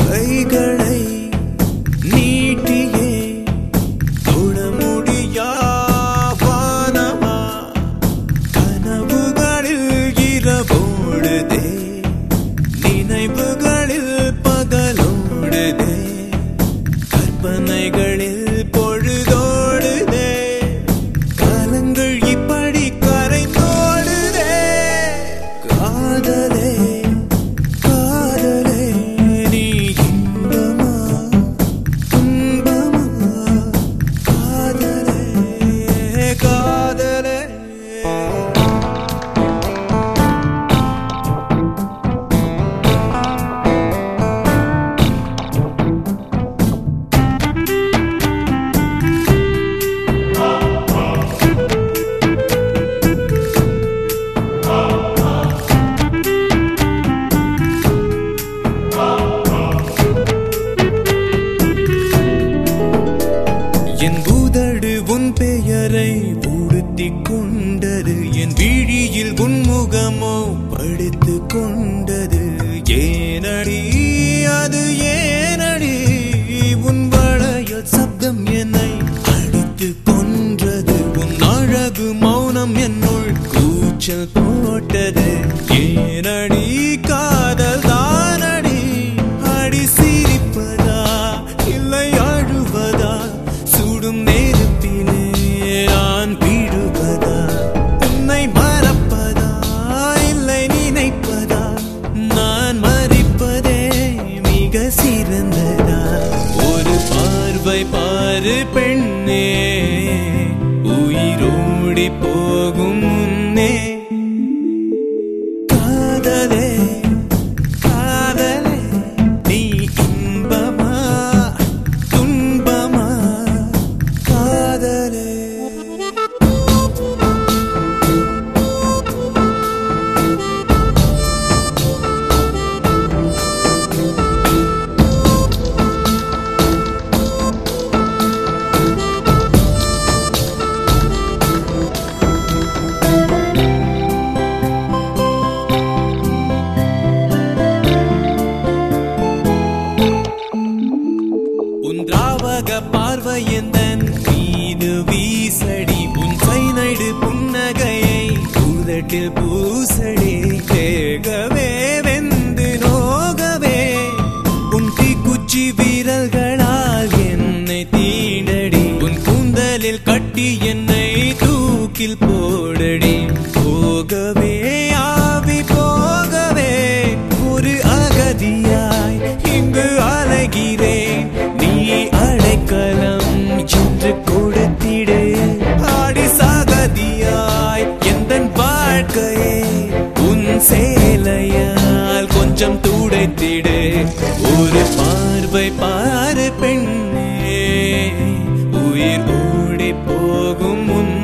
கைகளை நீட்டியே தொட முடியா வானமா கனவுகளில் இரவோடுதே நினைவுகளில் பகலோடுதே கற்பனைகளில் பொழுதோடுதே காலங்கள் இப்படி கரைந்தோடுதே காதலே காதலே நீ இன்பமா துன்பமா காதலே காதலே என் பூதடு உன் பெயரை உடுத்திக் கொண்டது என் விழியில் உன் முகமோ படுத்து கொண்டது ஏனடி அது ஏனடி உன் வளையல் சப்தம் என்னை அடித்து கொன்றது உன் அழகு மௌனம் என்னுள் கூச்சல் போட்டது ஏனடி காதல் தானடி அடி சிரிப்பதா இல்லை அழுவதா சுடும் நெருப்பிலே நான் விழுவதா உன்னை மறப்பதா இல்லை நினைப்பதா நான் மறிப்பதே மிக சிறந்ததா ஒரு பார்வை பாரு பெண்ணே உயிரோடி போகும் முன்னே காதலே காதலே நீ இன்பமா துன்பமா காதலே உன் திராவக பார்வை எந்தன் மீது வீசடி உன் சைனடு புன்னகையை உதட்டில் பூசடி தேகவே வெந்து நோகவே உன் தீக்குச்சி வீரல்களால் என்னை தீண்டடி உன் கூந்தலில் கட்டி என்னை தூக்கில் போடடி போகவே ஆவி போகவே ஒரு அகதியாய் இங்கு அலைகிறேன் நீ அடைக்கலம் என்று கொடுத்திடு ஆடி சாகதியாய் எந்த வாழ்க்கையை உன் சேலையால் கொஞ்சம் துடைத்திடு ஒரு பார்வை பாரு பெண்ணே உயிர் ஓடி போகும் முன்